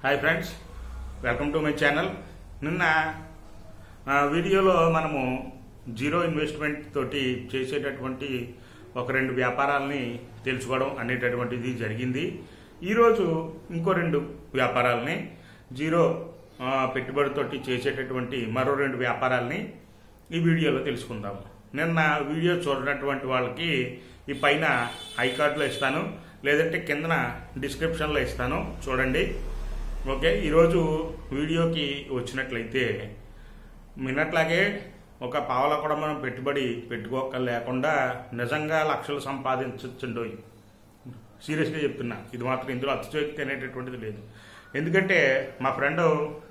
Hi friends welcome to my channel నిన్న ఆ, వీడియోలో మనము జీరో ఇన్వెస్ట్మెంట్ తోటి చేసేటటువంటి ఒక రెండు వ్యాపారాలని తెలుసుకోవడం అనేటటువంటిది జరిగింది ఈరోజు ఇంకో రెండు వ్యాపారాలని జీరో ఆ, పెట్టుబడితోటి చేసేటటువంటి మరో రెండు వ్యాపారాలని ఈ వీడియోలో తెలుసుకుందాము నిన్న వీడియో చూడనటువంటి వాళ్ళకి ఈ పైన ఐ కార్డులో ఇస్తాను లేదంటే కిందన డిస్క్రిప్షన్లో ఇస్తాను చూడండి ఓకే ఈరోజు వీడియోకి వచ్చినట్లయితే మిన్నట్లాగే ఒక పావల కూడా మనం పెట్టుబడి పెట్టుకోక లేకుండా నిజంగా లక్షలు సంపాదించచ్చుండో సీరియస్గా చెప్తున్నా ఇది మాత్రం ఇందులో అతిశయోక్తి అనేటటువంటిది లేదు ఎందుకంటే మా ఫ్రెండ్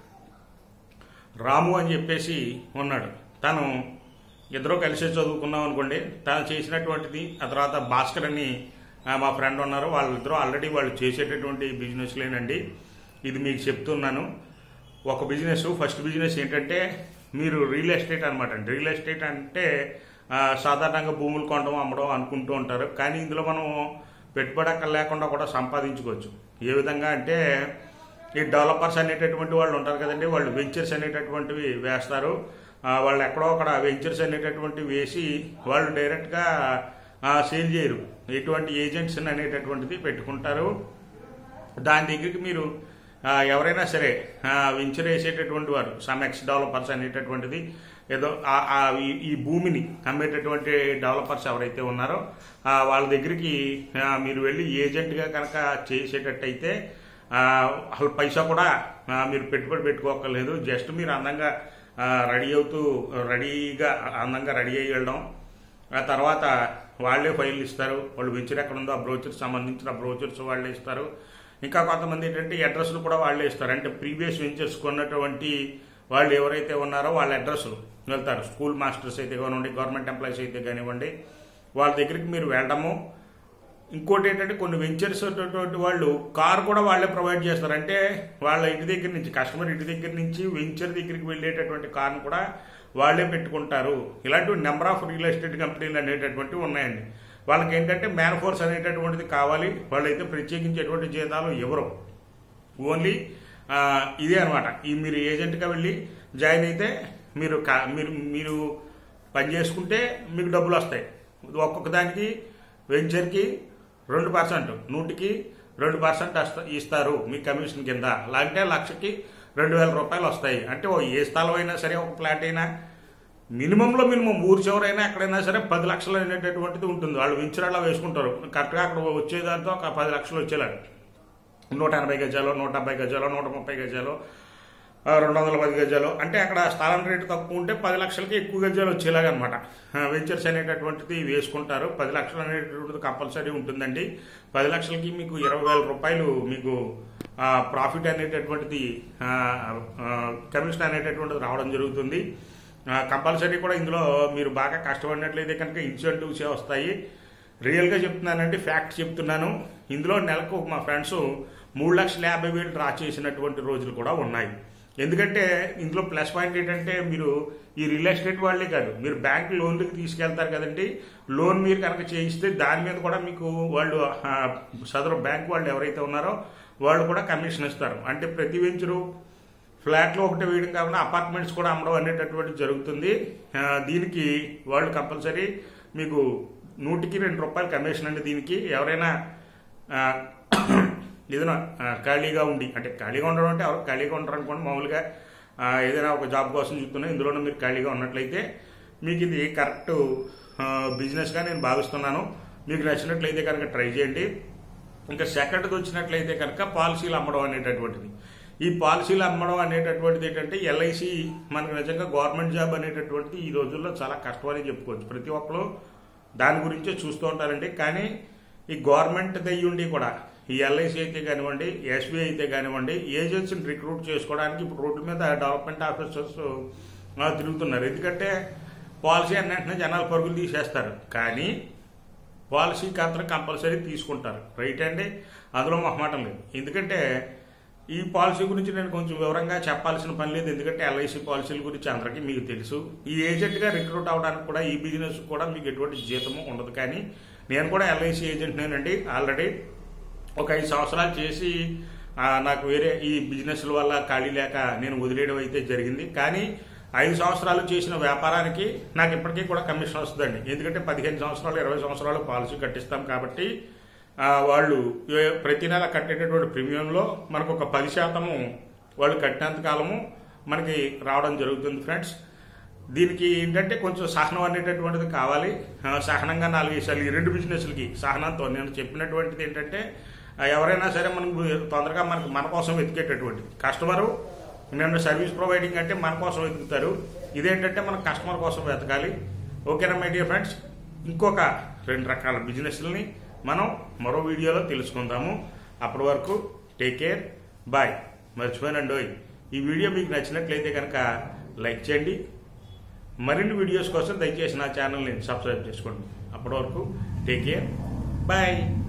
రాము అని చెప్పేసి ఉన్నాడు తను ఇద్దరు కలిసి చదువుకున్నాం అనుకోండి తను చేసినటువంటిది ఆ తర్వాత భాస్కర్ అని ఆ, మా ఫ్రెండ్ ఉన్నారు వాళ్ళిద్దరూ ఆల్రెడీ వాళ్ళు చేసేటటువంటి బిజినెస్లేనండి ఇది మీకు చెప్తున్నాను ఒక బిజినెస్ ఫస్ట్ బిజినెస్ ఏంటంటే మీరు రియల్ ఎస్టేట్ అనమాట అండి రియల్ ఎస్టేట్ అంటే ఆ, సాధారణంగా భూములు కొనడం అమ్మడం అనుకుంటూ ఉంటారు కానీ ఇందులో మనం పెట్టుబడి అక్కడ లేకుండా కూడా సంపాదించుకోవచ్చు ఏ విధంగా అంటే ఈ డెవలపర్స్ అనేటటువంటి వాళ్ళు ఉంటారు కదండి వాళ్ళు వెంచర్స్ అనేటటువంటివి వేస్తారు ఆ, వాళ్ళు ఎక్కడో అక్కడ వెంచర్స్ అనేటటువంటివి వేసి వాళ్ళు డైరెక్ట్గా సేల్ చేయరు ఎటువంటి ఏజెంట్స్ అనేటటువంటిది పెట్టుకుంటారు దాని దగ్గరికి మీరు ఆ, ఎవరైనా సరే ఆ, వెంచర్ వేసేటటువంటి వారు సమ్ ఎక్స్ డెవలపర్స్ అనేటటువంటిది ఏదో ఆ- ఆ ఈ- ఈ భూమిని అమ్మేటటువంటి డెవలపర్స్ ఎవరైతే ఉన్నారో ఆ, వాళ్ళ దగ్గరికి ఆ, మీరు వెళ్ళి ఏజెంట్గా కనుక చేసేటట్టయితే ఆ, అసలు పైసా కూడా ఆ, మీరు పెట్టుబడి పెట్టుకోకర్లేదు జస్ట్ మీరు అందంగా ఆ, రెడీ అవుతూ రెడీగా అందంగా రెడీ అయ్యి వెళ్ళడం ఆ తర్వాత వాళ్ళే ఫైల్ ఇస్తారు వాళ్ళు వెంచర్ ఎక్కడ ఉందో ఆ బ్రోచర్స్ సంబంధించిన బ్రోచర్స్ వాళ్ళే ఇస్తారు ఇంకా కొంతమంది ఏంటంటే అడ్రస్లు కూడా వాళ్ళే ఇస్తారు అంటే ప్రీవియస్ వెంచర్స్ కొన్నటువంటి వాళ్ళు ఎవరైతే ఉన్నారో వాళ్ళ అడ్రస్ వెళ్తారు స్కూల్ మాస్టర్స్ అయితే కానివ్వండి గవర్నమెంట్ ఎంప్లాయీస్ అయితే కానివ్వండి వాళ్ళ దగ్గరికి మీరు వెళ్ళడము ఇంకోటి ఏంటంటే కొన్ని వెంచర్స్ ఉన్నటువంటి వాళ్ళు కార్ కూడా వాళ్ళే ప్రొవైడ్ చేస్తారు అంటే వాళ్ళ ఇంటి దగ్గర నుంచి కస్టమర్ ఇంటి దగ్గర నుంచి వెంచర్ దగ్గరికి వెళ్ళేటటువంటి కార్ను కూడా వాళ్ళే పెట్టుకుంటారు ఇలాంటి నెంబర్ ఆఫ్ రియల్ ఎస్టేట్ కంపెనీలు అనేటటువంటివి ఉన్నాయండి వాళ్ళకి ఏంటంటే మ్యాన్ ఫోర్స్ అనేటటువంటిది కావాలి వాళ్ళైతే ప్రత్యేకించేటువంటి జీతాలు ఎవరు ఓన్లీ ఆ, ఇదే అనమాట ఈ మీరు ఏజెంట్గా వెళ్ళి జాయిన్ అయితే మీరు కా- మీరు మీరు పని చేసుకుంటే మీకు డబ్బులు వస్తాయి ఒక్కొక్క దానికి వెంచర్కి రెండు పర్సెంట్ నూటికి రెండు పర్సెంట్ ఇస్తారు మీ కమిషన్ కింద అంటే లక్షకి రెండు వేల రూపాయలు వస్తాయి అంటే ఓ ఏ స్థలం అయినా సరే ఒక ఫ్లాట్ అయినా మినిమంలో మినిమం ఊరు చివరైనా ఎక్కడైనా సరే పది లక్షలు అనేటటువంటిది ఉంటుంది వాళ్ళు వెంచరాలా వేసుకుంటారు కరెక్ట్గా అక్కడ వచ్చేదాంతో ఒక పది లక్షలు వచ్చేలాగా నూట ఎనభై గజాలు నూట డెబ్బై గజాలు నూట ముప్పై గజాలు ఆ, రెండు వందల పది గజాలు అంటే అక్కడ స్థలం రేటు తక్కువ ఉంటే పది లక్షలకి ఎక్కువ గజాలు వచ్చేలాగా అనమాట వెంచర్స్ అనేటటువంటిది వేసుకుంటారు పది లక్షలు అనేటటువంటిది కంపల్సరీ ఉంటుందండి పది లక్షలకి మీకు ఇరవై వేల రూపాయలు మీకు ప్రాఫిట్ అనేటటువంటిది ఆ, ఆ, కమిషన్ అనేటటువంటిది రావడం జరుగుతుంది కంపల్సరీ కూడా ఇందులో మీరు బాగా కష్టపడినట్లయితే కనుక ఇన్సెంటివ్సే వస్తాయి రియల్గా చెప్తున్నానంటే ఫ్యాక్ట్ చెప్తున్నాను ఇందులో నెలకు మా ఫ్రెండ్స్ మూడు లక్షల యాభై వేలు డ్రా చేసినటువంటి రోజులు కూడా ఉన్నాయి ఎందుకంటే ఇందులో ప్లస్ పాయింట్ ఏంటంటే మీరు ఈ రియల్ ఎస్టేట్ వాళ్ళే కాదు మీరు బ్యాంక్ లోన్లకి తీసుకెళ్తారు కదండి లోన్ మీరు కనుక చేయిస్తే దాని మీద కూడా మీకు వాళ్ళు ఆ, సదరు బ్యాంక్ వాళ్ళు ఎవరైతే ఉన్నారో వాళ్ళు కూడా కమిషన్ ఇస్తారు అంటే ప్రతి వెంచరు ఫ్లాట్లో ఒకటి వేయడం కాకుండా అపార్ట్మెంట్స్ కూడా అమ్మడం అనేటటువంటి జరుగుతుంది ఆ, దీనికి వాళ్ళు కంపల్సరీ మీకు నూటికి రెండు రూపాయలు కమిషన్ అండి దీనికి ఎవరైనా ఆ, ఏదైనా ఆ, ఖాళీగా ఉండి అంటే ఖాళీగా ఉండడం అంటే ఎవరు ఖాళీగా ఉండరు అనుకోండి మామూలుగా ఆ, ఏదైనా ఒక జాబ్ కోసం చూస్తున్నా ఇందులోనే మీరు ఖాళీగా ఉన్నట్లయితే మీకు ఇది కరెక్ట్ బిజినెస్గా నేను భావిస్తున్నాను మీకు నచ్చినట్లయితే కనుక ట్రై చేయండి ఇంకా సెకండ్ది వచ్చినట్లయితే కనుక పాలసీలు అమ్మడం అనేటటువంటిది ఈ పాలసీలు అమ్మడం అనేటటువంటిది ఏంటంటే ఎల్ఐసి మనకు నిజంగా గవర్నమెంట్ జాబ్ అనేటటువంటిది ఈ రోజుల్లో చాలా కష్టమని చెప్పుకోవచ్చు ప్రతి ఒక్కరు దాని గురించే చూస్తూ ఉంటారండి కానీ ఈ గవర్నమెంట్ దయ్యుండి కూడా ఈ ఎల్ఐసి అయితే కానివ్వండి ఎస్బీఐ అయితే కానివ్వండి ఏజెన్సీని రిక్రూట్ చేసుకోవడానికి ఇప్పుడు రోడ్ల మీద డెవలప్మెంట్ ఆఫీసర్స్ ఆ, తిరుగుతున్నారు ఎందుకంటే పాలసీ అన్నింటినీ జనాలు పరుగులు తీసేస్తారు కానీ పాలసీ మాత్రం కంపల్సరీ తీసుకుంటారు రైట్ అండి అందులో మొహమాటం లేదు ఎందుకంటే ఈ పాలసీ గురించి నేను కొంచెం వివరంగా చెప్పాల్సిన పని లేదు ఎందుకంటే ఎల్ఐసి పాలసీల గురించి అందరికీ మీకు తెలుసు ఈ ఏజెంట్గా రిక్రూట్ అవడానికి కూడా ఈ బిజినెస్ కూడా మీకు ఎటువంటి జీతము ఉండదు కానీ నేను కూడా ఎల్ఐసి ఏజెంట్నేనండి ఆల్రెడీ ఒక ఐదు సంవత్సరాలు చేసి ఆ, నాకు వేరే ఈ బిజినెస్ల వల్ల ఖాళీ లేక నేను వదిలేయడం అయితే జరిగింది కానీ ఐదు సంవత్సరాలు చేసిన వ్యాపారానికి నాకు ఇప్పటికీ కూడా కమిషన్ వస్తుందండి ఎందుకంటే పదిహేను సంవత్సరాలు ఇరవై సంవత్సరాలు పాలసీ కట్టిస్తాం కాబట్టి ఆ, వాళ్ళు ఏ- ప్రతి నెల కట్టేటటువంటి ప్రీమియంలో మనకు ఒక పది శాతము వాళ్ళు కట్టినంత కాలము మనకి రావడం జరుగుతుంది ఫ్రెండ్స్ దీనికి ఏంటంటే కొంచెం సహనం అనేటటువంటిది కావాలి ఆ, సహనంగా నాలుగు విషయాలు ఈ రెండు బిజినెస్లకి సహనంతో నేను చెప్పినటువంటిది ఏంటంటే ఆ, ఎవరైనా సరే మనకు తొందరగా మనకు మన కోసం వెతికేటటువంటిది కస్టమరు నేను సర్వీస్ ప్రొవైడింగ్ అంటే మన కోసం వెతుకుతారు ఇదేంటంటే మన కస్టమర్ కోసం వెతకాలి ఓకేనా మై డియర్ ఫ్రెండ్స్ ఇంకొక రెండు రకాల బిజినెస్లని మనం మరో వీడియోలో తెలుసుకుందాము అప్పటి వరకు టేక్ కేర్ బాయ్ మర్చిపోయానండి ఓయ్. ఈ వీడియో మీకు నచ్చినట్లయితే కనుక లైక్ చేయండి మరిన్ని వీడియోస్ కోసం దయచేసి నా ఛానల్ని సబ్స్క్రైబ్ చేసుకోండి అప్పటి వరకు టేక్ కేర్ బాయ్